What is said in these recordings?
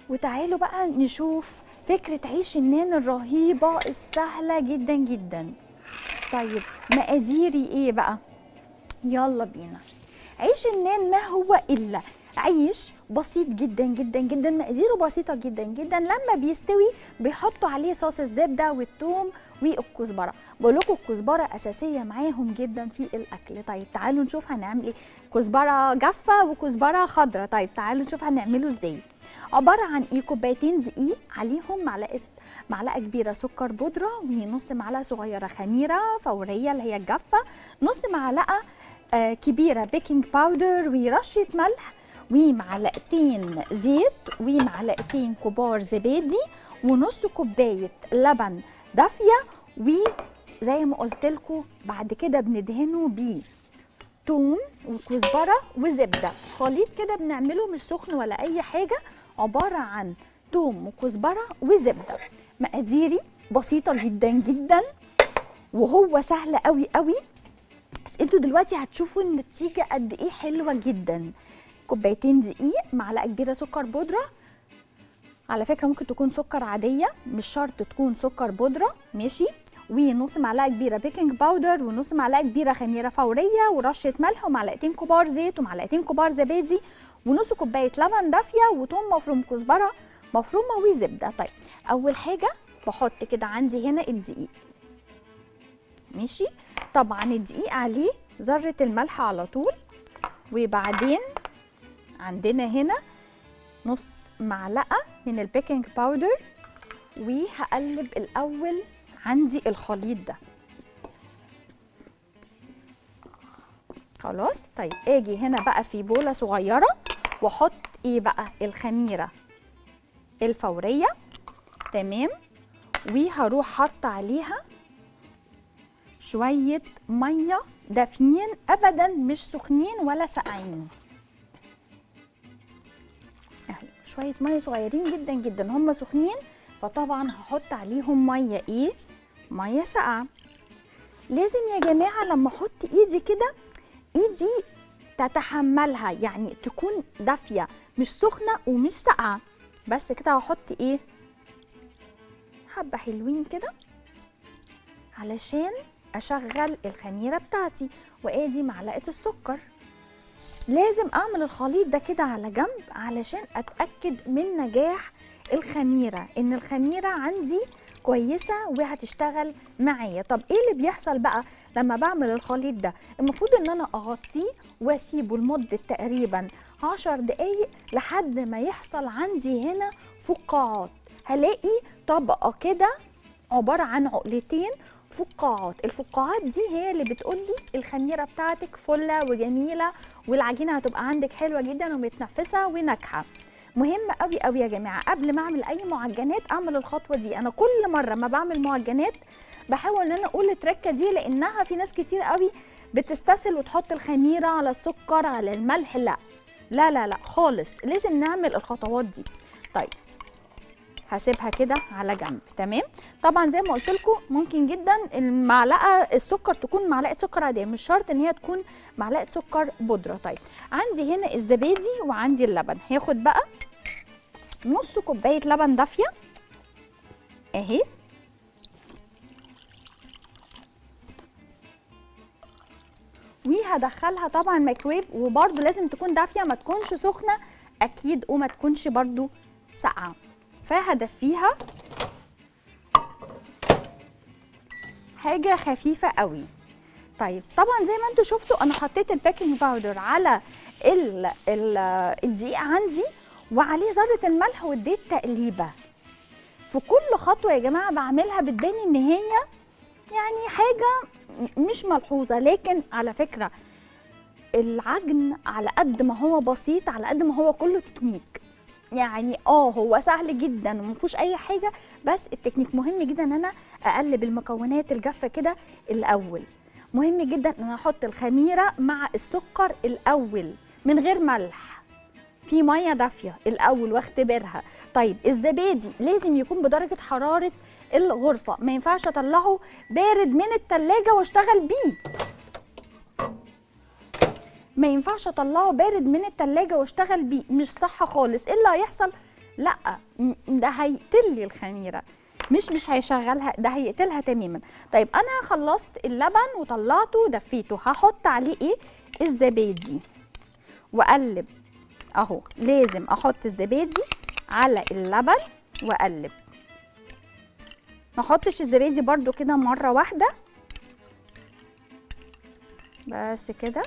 وتعالوا بقى نشوف فكرة عيش النان الرهيبة السهلة جدا جدا طيب مقاديري ايه بقى يلا بينا عيش النان ما هو الا عيش بسيط جدا جدا جدا مقاديره بسيطه جدا جدا لما بيستوي بيحطوا عليه صوص الزبده والثوم والكزبره بقول لكم الكزبره اساسيه معاهم جدا في الاكل طيب تعالوا نشوف هنعمل ايه كزبره جافه وكزبره خضراء طيب تعالوا نشوف هنعمله ازاي عباره عن ايه كوبايتين دقيق عليهم معلقه معلقه كبيره سكر بودره ونص معلقه صغيره خميره فوريه اللي هي الجافه نص معلقه آه كبيره بيكنج باودر ورشه ملح ومعلقتين زيت ومعلقتين كبار زبادي ونص كوبايه لبن دافيه وزي ما قلت لكم بعد كده بندهنه بيه توم وكزبره وزبده خليط كده بنعمله مش سخن ولا اي حاجه عباره عن توم وكزبره وزبده مقاديري بسيطه جدا جدا وهو سهل قوي قوي بس انتوا دلوقتي هتشوفوا النتيجه قد ايه حلوه جدا كوبايتين دقيق معلقه كبيره سكر بودره على فكره ممكن تكون سكر عاديه مش شرط تكون سكر بودره ماشي ونص معلقه كبيره بيكنج باودر ونص معلقه كبيره خميره فوريه ورشه ملح ومعلقتين كبار زيت ومعلقتين كبار زبادي ونص كوبايه لبن دافيه وثوم مفروم كزبره مفرومه وزبده طيب اول حاجه بحط كده عندي هنا الدقيق ماشي طبعا الدقيق عليه ذره الملح على طول وبعدين عندنا هنا نص معلقه من البيكنج باودر وهقلب الاول عندي الخليط ده خلاص طيب اجي هنا بقى في بوله صغيره واحط ايه بقى الخميره الفوريه تمام وهروح حاطه عليها شويه ميه دافيين ابدا مش سخنين ولا ساقعين اهي شويه ميه صغيرين جدا جدا هم سخنين فطبعا هحط عليهم ميه ايه ميه ساقعه لازم يا جماعه لما احط ايدي كده ايدي تتحملها يعني تكون دافيه مش سخنه ومش ساقعه بس كده هحط ايه حبه حلوين كده علشان اشغل الخميره بتاعتي وادي معلقه السكر لازم اعمل الخليط ده كده على جنب علشان اتاكد من نجاح الخميره ان الخميره عندي كويسه وهتشتغل معايا طب ايه اللي بيحصل بقى لما بعمل الخليط ده المفروض ان انا اغطيه واسيبه لمده تقريبا عشر دقايق لحد ما يحصل عندي هنا فقاعات هلاقي طبقه كده عباره عن عقلتين فقاعات الفقاعات دي هي اللي بتقولي الخميره بتاعتك فله وجميله والعجينه هتبقى عندك حلوه جدا ومتنفسه وناجحه مهم قوي قوي يا جماعه قبل ما اعمل اي معجنات اعمل الخطوه دي انا كل مره ما بعمل معجنات بحاول ان انا اقول التركه دي لانها في ناس كتير قوي بتستسهل وتحط الخميره على السكر على الملح لا لا لا لا خالص لازم نعمل الخطوات دي طيب هسيبها كده على جنب تمام طبعا زي ما قلت لكم ممكن جدا المعلقه السكر تكون معلقه سكر عاديه مش شرط ان هي تكون معلقه سكر بودره طيب عندي هنا الزبادي وعندي اللبن هاخد بقى نص كوبايه لبن دافيه اهي وهدخلها طبعا مايكرويف وبرده لازم تكون دافيه ما تكونش سخنه اكيد وما تكونش برده ساقعه فهدفيها حاجه خفيفه قوي طيب طبعا زي ما انتم شفتوا انا حطيت البيكنج باودر على ال ال الدقيق عندي وعليه ذره الملح واديت تقليبه في كل خطوه يا جماعه بعملها بتبان ان هي يعني حاجه مش ملحوظه لكن على فكره العجن على قد ما هو بسيط على قد ما هو كله تكنيك يعني اه هو سهل جدا وما فيهوش اي حاجه بس التكنيك مهم جدا ان انا اقلب المكونات الجافه كده الاول مهم جدا ان انا احط الخميره مع السكر الاول من غير ملح في ميه دافيه الاول واختبرها طيب الزبادي لازم يكون بدرجه حراره الغرفه ما ينفعش اطلعه بارد من التلاجة واشتغل بيه ما ينفعش اطلعه بارد من التلاجة واشتغل بيه مش صح خالص ايه اللي هيحصل لا م- ده هيقتل لي الخميره مش مش هيشغلها ده هيقتلها تماما طيب انا خلصت اللبن وطلعته دفيته هحط عليه ايه الزبادي واقلب اهو لازم احط الزبادي على اللبن واقلب ما احطش الزبادي برده كده مره واحده بس كده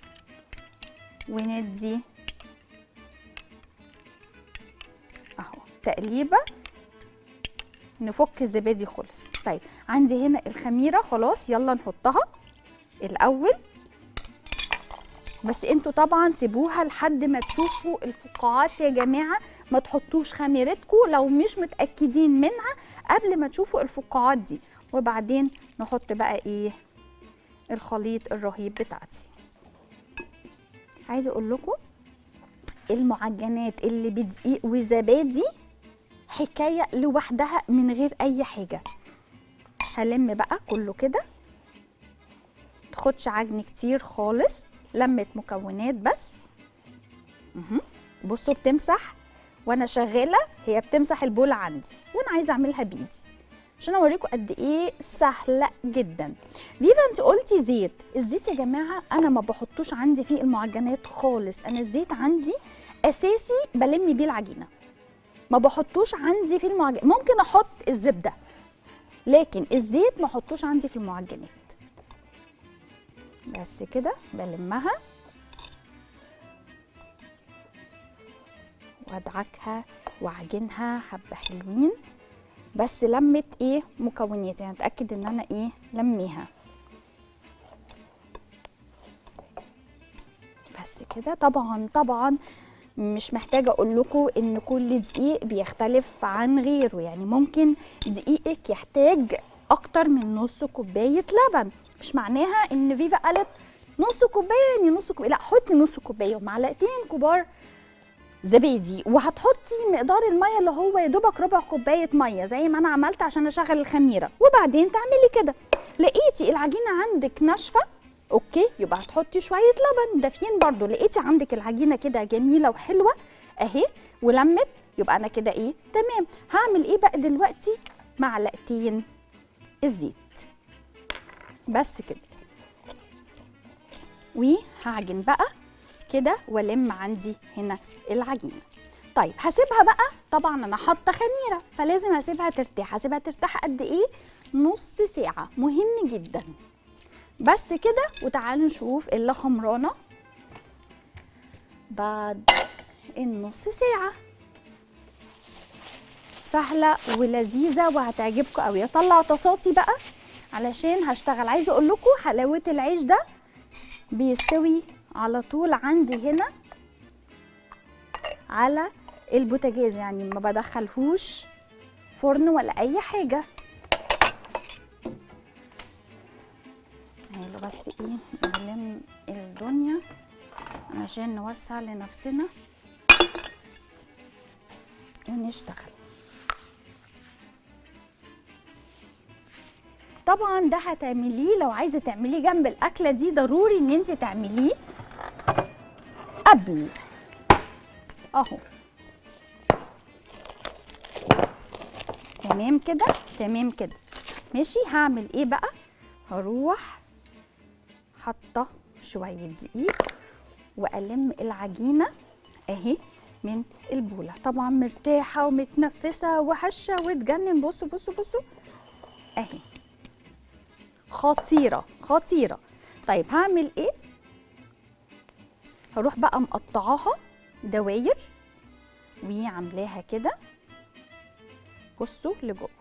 وندي اهو تقليبه نفك الزبادي خالص طيب عندي هنا الخميره خلاص يلا نحطها الاول بس انتوا طبعا سيبوها لحد ما تشوفوا الفقاعات يا جماعه ما تحطوش خميرتكم لو مش متاكدين منها قبل ما تشوفوا الفقاعات دي وبعدين نحط بقى ايه الخليط الرهيب بتاعتي عايزه اقول لكم المعجنات اللي بدقيق وزبادي حكايه لوحدها من غير اي حاجه هلم بقى كله كده تاخدش عجن كتير خالص لمة مكونات بس مهم. بصوا بتمسح وانا شغاله هي بتمسح البول عندي وانا عايزه اعملها بايدي عشان اوريكم قد ايه سهله جدا فيفا انت قلتي زيت الزيت يا جماعه انا ما بحطوش عندي في المعجنات خالص انا الزيت عندي اساسي بلم بيه العجينه ما بحطوش عندي في المعجنات ممكن احط الزبده لكن الزيت ما احطوش عندي في المعجنات بس كده بلمها وادعكها واعجنها حبه حلوين بس لمت ايه مكونات يعني اتاكد ان انا ايه لميها بس كده طبعا طبعا مش محتاجه اقول لكم ان كل دقيق بيختلف عن غيره يعني ممكن دقيقك يحتاج اكتر من نص كوبايه لبن مش معناها ان فيفا قالت نص كوبايه يعني نص كوبايه لا حطي نص كوبايه ومعلقتين كبار زبادي وهتحطي مقدار الميه اللي هو يا دوبك ربع كوبايه ميه زي ما انا عملت عشان اشغل الخميره وبعدين تعملي كده لقيتي العجينه عندك ناشفه اوكي يبقى هتحطي شويه لبن دافيين برضو لقيتي عندك العجينه كده جميله وحلوه اهي ولمت يبقى انا كده ايه تمام هعمل ايه بقى دلوقتي معلقتين الزيت بس كده وهعجن بقى كده والم عندي هنا العجينه طيب هسيبها بقى طبعا انا حاطه خميره فلازم هسيبها ترتاح هسيبها ترتاح قد ايه نص ساعه مهم جدا بس كده وتعالوا نشوف اللي خمرانه بعد النص ساعه سهله ولذيذه وهتعجبكم قوي اطلع طاساتي بقى علشان هشتغل عايزه اقول لكم حلاوه العيش ده بيستوي على طول عندي هنا على البوتاجاز يعني ما بدخلهوش فرن ولا اي حاجه هيلو بس ايه نلم الدنيا عشان نوسع لنفسنا ونشتغل طبعا ده هتعمليه لو عايزه تعمليه جنب الاكله دي ضروري ان انت تعمليه قبل اهو تمام كده تمام كده ماشي هعمل ايه بقى هروح حاطه شويه دقيق والم العجينه اهي من البوله طبعا مرتاحه ومتنفسه وهشه وتجنن بصوا بصوا بصوا اهي خطيره خطيره طيب هعمل ايه هروح بقى مقطعاها دواير وعاملاها كده بصوا لجوه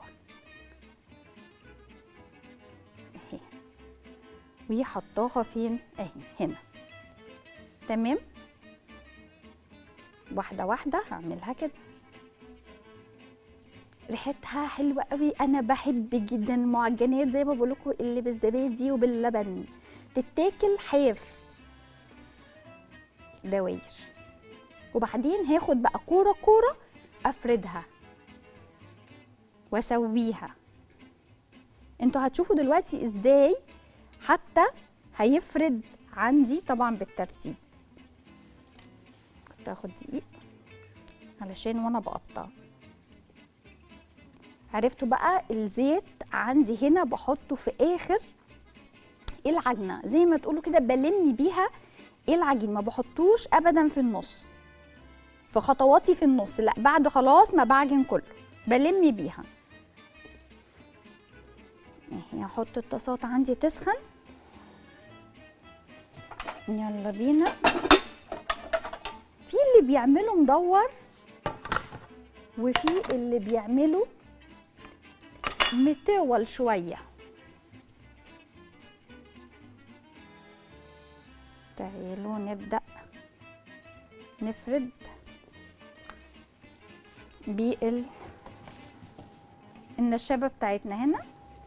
اهي وحطاها فين اهي هنا تمام واحده واحده هعملها كده ريحتها حلوه قوي انا بحب جدا المعجنات زي ما بقول لكم اللي بالزبادي وباللبن تتاكل حاف دواير وبعدين هاخد بقى كوره كوره افردها واسويها انتوا هتشوفوا دلوقتي ازاي حتى هيفرد عندي طبعا بالترتيب كنت هاخد دقيق علشان وانا بقطع عرفتوا بقى الزيت عندي هنا بحطه في اخر العجنه زي ما تقولوا كده بلم بيها العجين ما بحطوش ابدا في النص في خطواتي في النص لا بعد خلاص ما بعجن كله بلم بيها اهي هحط الطاسات عندي تسخن يلا بينا في اللي بيعملوا مدور وفي اللي بيعملوا مطول شويه تعالوا نبدأ نفرد بال النشابة بتاعتنا هنا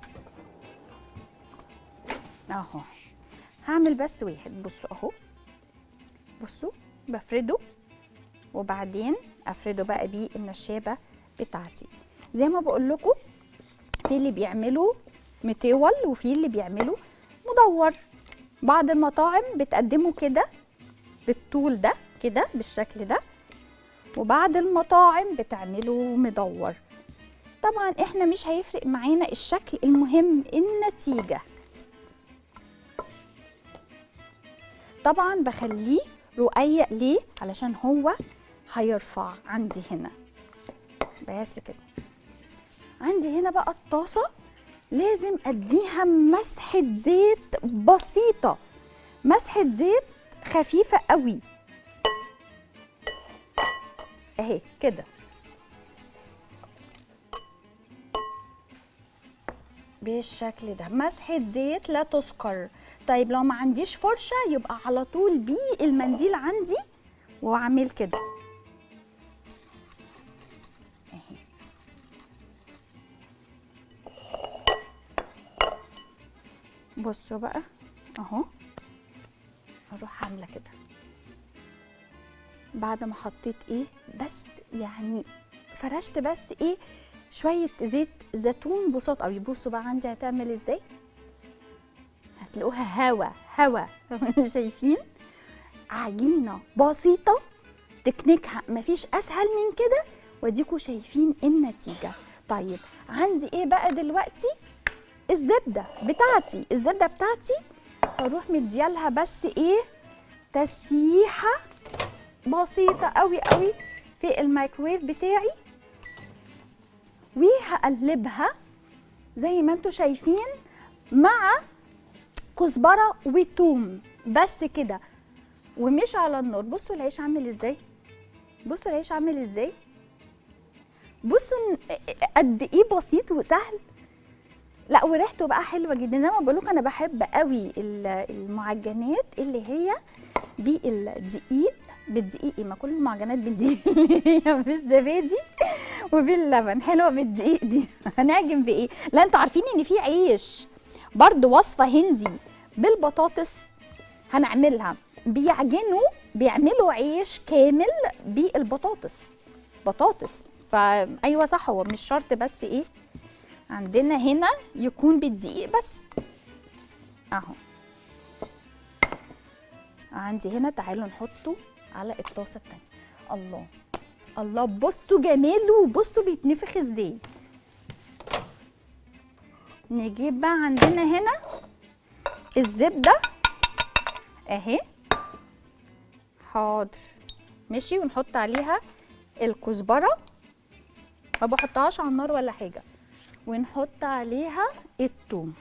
اهو هعمل بس واحد بصوا اهو بصوا بفرده وبعدين افرده بقى بيه النشابة بتاعتي زي ما بقول لكم في اللي بيعملوا مطول وفي اللي بيعملوا مدور بعض المطاعم بتقدمه كده بالطول ده كده بالشكل ده وبعض المطاعم بتعمله مدور طبعا احنا مش هيفرق معانا الشكل المهم النتيجة طبعا بخليه رقيق ليه علشان هو هيرفع عندي هنا بس كده عندي هنا بقى الطاسة لازم اديها مسحة زيت بسيطة مسحة زيت خفيفة قوي اهي كده بالشكل ده مسحة زيت لا تسكر طيب لو ما عنديش فرشة يبقى على طول بيه المنديل عندي واعمل كده اهي بصوا بقى اهو اروح عامله كده بعد ما حطيت ايه بس يعني فرشت بس ايه شويه زيت زيتون بساط قوي بصوا بقى عندي هتعمل ازاي هتلاقوها هوا هوا شايفين عجينه بسيطه تكنيكها مفيش اسهل من كده واديكوا شايفين النتيجه طيب عندي ايه بقى دلوقتي الزبده بتاعتي الزبده بتاعتي هروح مديالها بس ايه تسييحه بسيطه قوي قوي في الميكرويف بتاعي وهقلبها زي ما انتم شايفين مع كزبره وتوم بس كده ومش على النار بصوا العيش عامل ازاي بصوا العيش عامل ازاي بصوا قد ايه بسيط وسهل لا وريحته بقى حلوه جدا زي ما بقول لكم انا بحب قوي المعجنات اللي هي بالدقيق بالدقيق ما كل المعجنات بالدقيق اللي هي بالزبادي وباللبن حلوه بالدقيق دي هنعجن بايه لا انتوا عارفين ان في عيش برضو وصفه هندي بالبطاطس هنعملها بيعجنوا بيعملوا عيش كامل بالبطاطس بطاطس فايوه صح هو مش شرط بس ايه عندنا هنا يكون بالدقيق بس اهو عندي هنا تعالوا نحطه على الطاسه التانية الله الله بصوا جماله بصوا بيتنفخ ازاي نجيب بقى عندنا هنا الزبده اهي حاضر ماشي ونحط عليها الكزبره ما بحطهاش على النار ولا حاجه ونحط عليها الثوم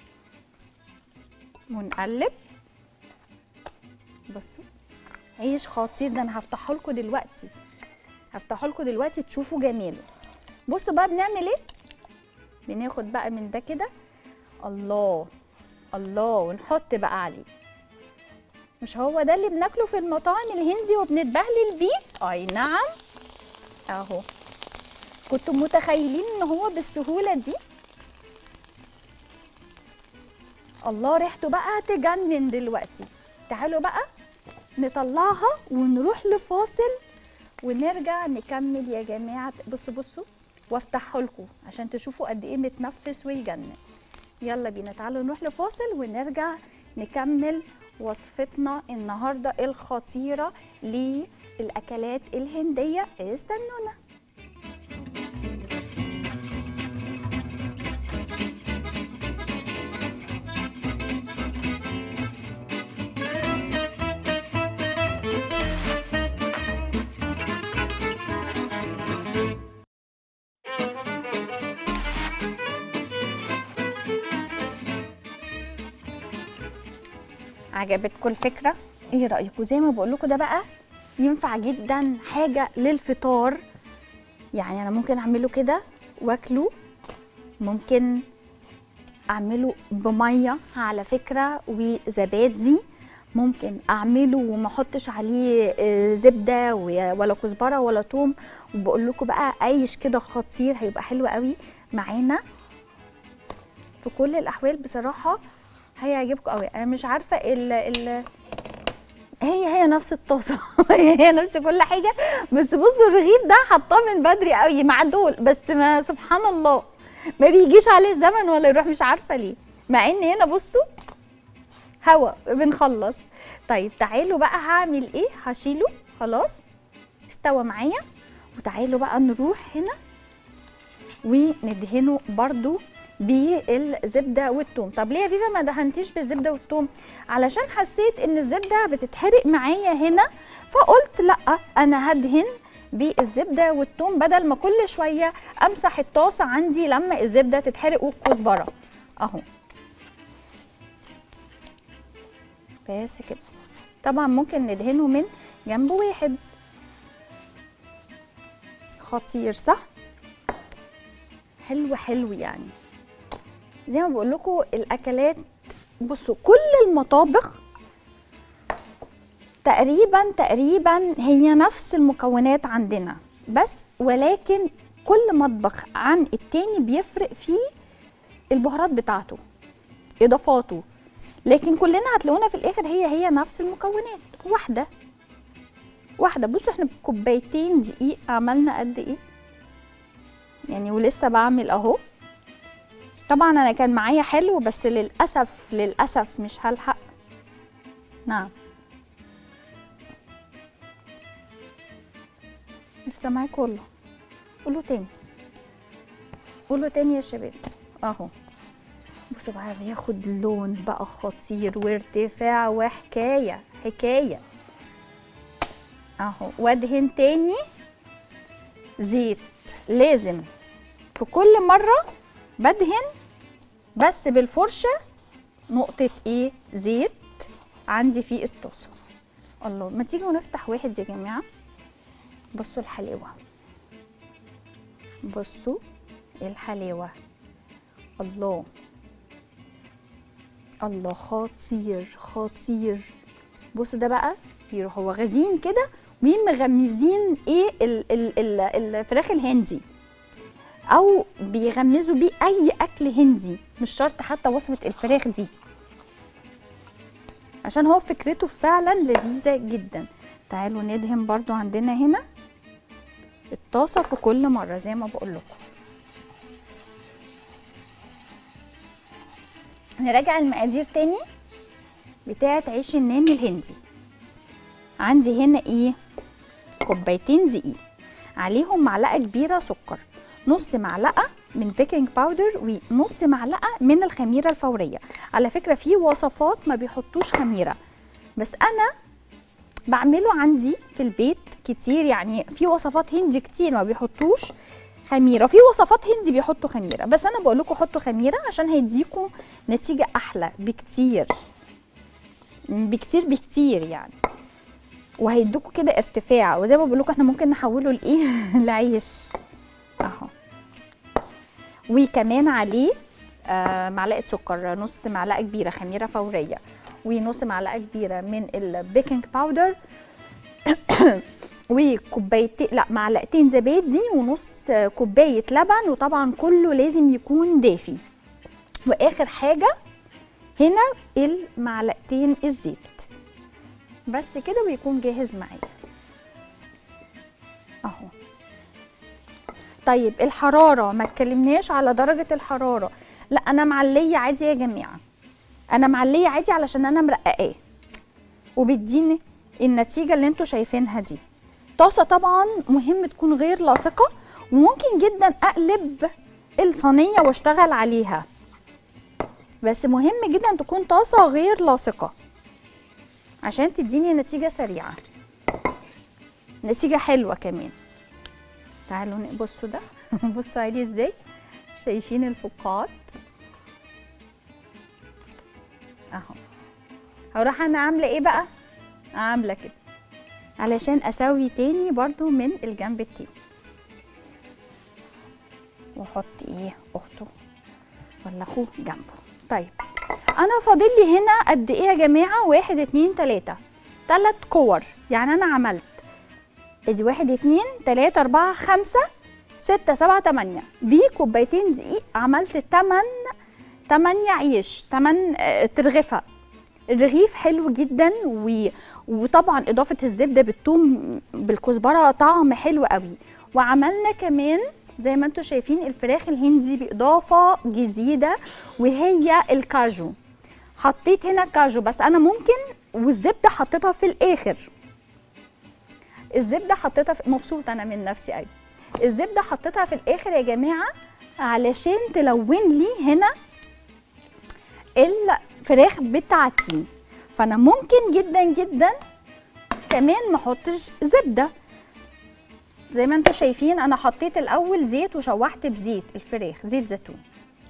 ونقلب بصوا عيش خطير ده انا هفتحه لكم دلوقتي هفتحه لكم دلوقتي تشوفوا جماله بصوا بقى بنعمل ايه بناخد بقى من ده كده الله الله ونحط بقى عليه مش هو ده اللي بناكله في المطاعم الهندي وبنتبهلل بيه اي نعم اهو كنتوا متخيلين ان هو بالسهوله دي الله ريحته بقى تجنن دلوقتي تعالوا بقى نطلعها ونروح لفاصل ونرجع نكمل يا جماعه بصوا بصوا وافتحه لكم عشان تشوفوا قد ايه متنفس ويجنن يلا بينا تعالوا نروح لفاصل ونرجع نكمل وصفتنا النهارده الخطيره للاكلات الهنديه استنونا عجبتكم الفكره ايه رايكم زي ما بقول لكم ده بقى ينفع جدا حاجه للفطار يعني انا ممكن اعمله كده واكله ممكن اعمله بميه على فكره وزبادي ممكن اعمله وما احطش عليه آه، زبده و- ولا كزبره ولا توم وبقول لكم بقى عيش كده خطير هيبقى حلو قوي معانا في كل الاحوال بصراحه هيعجبكم قوي انا مش عارفه ال ال هي هي نفس الطاسه هي هي نفس كل حاجه بس بصوا الرغيف ده حطاه من بدري قوي مع دول بس ما سبحان الله ما بيجيش عليه الزمن ولا يروح مش عارفه ليه مع ان هنا بصوا هوا بنخلص طيب تعالوا بقى هعمل ايه هشيله خلاص استوى معايا وتعالوا بقى نروح هنا وندهنه برضو بالزبده والثوم طب ليه يا فيفا ما دهنتيش بالزبده والثوم علشان حسيت ان الزبده بتتحرق معايا هنا فقلت لا انا هدهن بالزبده والثوم بدل ما كل شويه امسح الطاسه عندي لما الزبده تتحرق والكزبره اهو بس كده طبعا ممكن ندهنه من جنب واحد خطير صح حلو حلو يعني زي ما بقول لكم الاكلات بصوا كل المطابخ تقريبا تقريبا هي نفس المكونات عندنا بس ولكن كل مطبخ عن التاني بيفرق فيه البهارات بتاعته اضافاته لكن كلنا هتلاقونا في الاخر هي هي نفس المكونات واحده واحده بصوا احنا بكوبايتين دقيق عملنا قد ايه يعني ولسه بعمل اهو طبعا انا كان معايا حلو بس للاسف للاسف مش هلحق نعم مش سامعاك والله قولوا تاني قولوا تاني يا شباب اهو بصوا بقى بياخد لون بقى خطير وارتفاع وحكايه حكايه اهو وادهن تاني زيت لازم في كل مره بدهن بس بالفرشه نقطه ايه زيت عندي في الطاسه الله ما تيجوا نفتح واحد يا جماعه بصوا الحلاوه بصوا الحلاوه الله الله خطير خطير بصوا ده بقى يروحوا واخدين كده ومغمزين ايه ال ال ال الفراخ الهندي او بيغمزوا بيه اي اكل هندي مش شرط حتى وصفه الفراخ دي عشان هو فكرته فعلا لذيذه جدا تعالوا ندهن برضو عندنا هنا الطاسه في كل مره زي ما بقول لكم نراجع المقادير تاني بتاعه عيش النان الهندي عندي هنا ايه كوبايتين دقيق عليهم معلقه كبيره سكر نص معلقه من بيكنج باودر ونص معلقه من الخميره الفوريه على فكره في وصفات ما بيحطوش خميره بس انا بعمله عندي في البيت كتير يعني في وصفات هندي كتير ما بيحطوش خميره في وصفات هندي بيحطوا خميره بس انا بقول لكم حطوا خميره عشان هيديكم نتيجه احلى بكتير بكتير بكتير يعني وهيدوكوا كده ارتفاع وزي ما بقول لكم احنا ممكن نحوله لايه لعيش اهو وكمان عليه آه معلقه سكر نص معلقه كبيره خميره فوريه ونص معلقه كبيره من البيكنج باودر وكوبايتين لا معلقتين زبادي ونص كوبايه لبن وطبعا كله لازم يكون دافي واخر حاجه هنا المعلقتين الزيت بس كده ويكون جاهز معايا اهو طيب الحراره ما اتكلمناش على درجه الحراره لا انا معليه عادي يا جماعه انا معليه عادي علشان انا مرققاه وبيديني النتيجه اللي انتوا شايفينها دي طاسه طبعا مهم تكون غير لاصقه وممكن جدا اقلب الصينيه واشتغل عليها بس مهم جدا تكون طاسه غير لاصقه عشان تديني نتيجه سريعه نتيجه حلوه كمان تعالوا بصوا ده بصوا عليه ازاي شايفين الفقاعات اهو هروح انا عامله ايه بقى عامله كده علشان اسوي تاني برضو من الجنب التاني واحط ايه اخته ولا اخوه جنبه طيب انا فاضل لي هنا قد ايه يا جماعه واحد اتنين تلاته تلات كور يعني انا عملت ادي واحد اتنين تلاته اربعه خمسه ستة سبعة تمانية بكوبايتين دقيق عملت تمن تمانية عيش تمن آه، ترغفة الرغيف حلو جدا و... وطبعا إضافة الزبدة بالثوم بالكزبرة طعم حلو قوي وعملنا كمان زي ما انتم شايفين الفراخ الهندي بإضافة جديدة وهي الكاجو حطيت هنا كاجو بس أنا ممكن والزبدة حطيتها في الآخر الزبدة حطيتها في... مبسوطة أنا من نفسي أيوة الزبده حطيتها في الاخر يا جماعه علشان تلون لي هنا الفراخ بتاعتي فانا ممكن جدا جدا كمان ما احطش زبده زي ما انتم شايفين انا حطيت الاول زيت وشوحت بزيت الفراخ زيت زيتون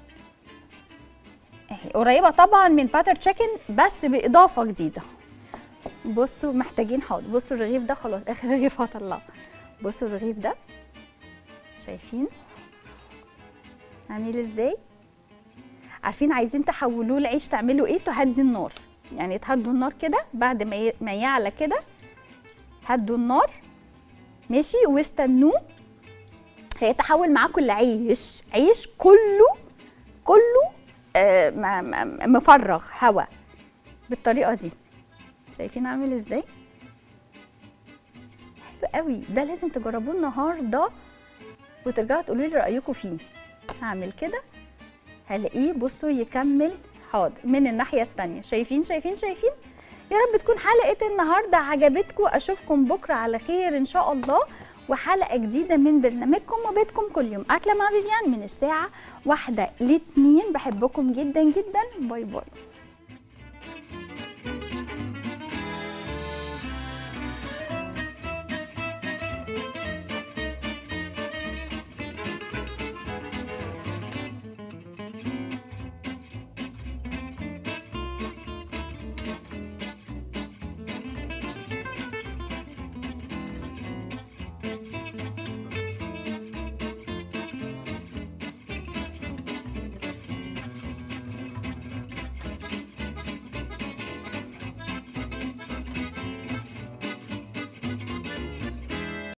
اهي قريبه طبعا من باتر تشيكن بس باضافه جديده بصوا محتاجين حاضر بصوا الرغيف ده خلاص اخر رغيف هطلعه بصوا الرغيف ده شايفين عامل ازاي عارفين عايزين تحولوه العيش تعملوا ايه تهدي النار يعني تهدوا النار كده بعد ما ي- ما يعلى كده هدوا النار ماشي واستنوه هيتحول معاكم لعيش عيش كله كله آه م- م- مفرغ هوا بالطريقه دي شايفين عامل ازاي حلو قوي ده لازم تجربوه النهارده وترجعوا تقولوا لي رايكم فيه هعمل كده هلاقيه بصوا يكمل حاضر من الناحيه التانية شايفين شايفين شايفين يا رب تكون حلقه النهارده عجبتكم اشوفكم بكره على خير ان شاء الله وحلقه جديده من برنامجكم وبيتكم كل يوم اكله مع فيفيان من الساعه واحدة لاتنين بحبكم جدا جدا باي باي